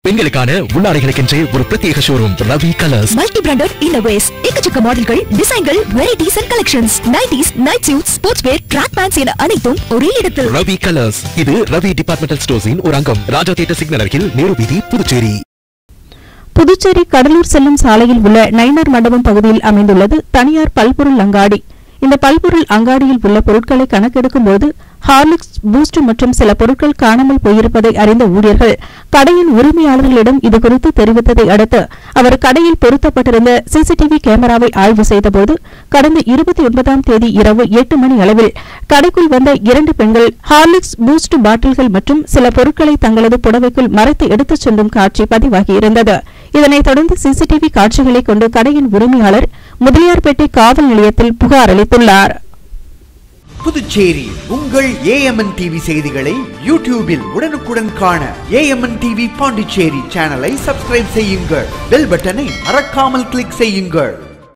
பெண்களுக்கான உள்ளாடைகளுக்கென்றே ஒரு பிரத்யேக showroom Ravi colours multi branded innerwears எக்கச்சக்க மாடல்கள் டிசைன்கள் varieties and collections nighties night suit sports wear track pants என அனைத்தும் ஒரே இடத்தில் ரவி கலர்ஸ் இது ரவி டிபார்ட்மெண்டல் ஸ்டோர்ஸின் ஒரு அங்கம் ராஜா தியேட்டர் சிக்னல் அருகில் நேரு வீதி புதுச்சேரி புதுச்சேரி கடலூர் செல்லும் சாலையில் உள்ள நயினார் மண்டபம் பகுதியில் அமைந்துள்ளது தனியார் பல்பொருள் அங்காடி இந்த பல்பொருள் அங்காடியில் உள்ள பொருட்களை கணக்கெடுக்கும் போது ஹார்லிக்ஸ் பூஸ்ட் மற்றும் சில பொருட்கள் காணாமல் போயிருப்பதை அறிந்த ஊழியர்கள் கடையின் உரிமையாளர்களிடம் இதுகுறித்து தெரிவித்ததை அடுத்து அவர் கடையில் பொருத்தப்பட்டிருந்த சிசிடிவி கேமராவை ஆய்வு செய்தபோது கடந்த இருபத்தி ஒன்பதாம் தேதி இரவு எட்டு மணி அளவில் கடைக்குள் வந்த இரண்டு பெண்கள் ஹார்லிக்ஸ் பூஸ்ட் பாட்டில்கள் மற்றும் சில பொருட்களை தங்களது புடவைக்குள் மறைத்து எடுத்துச் செல்லும் காட்சி பதிவாகியிருந்தது இதனைத் தொடர்ந்து சிசிடிவி காட்சிகளை கொண்டு கடையின் உரிமையாளர் முதலியார்பேட்டை காவல் நிலையத்தில் புகார் அளித்துள்ளார் புதுச்சேரி உங்கள் ஏஎம்என் டிவி செய்திகளை யூடியூபில் உடனுக்குடன் காண ஏஎம்என் டிவி பாண்டிச்சேரி சேனலை சப்ஸ்கிரைப் செய்யுங்கள் பெல் பட்டனை மறக்காமல் கிளிக் செய்யுங்கள்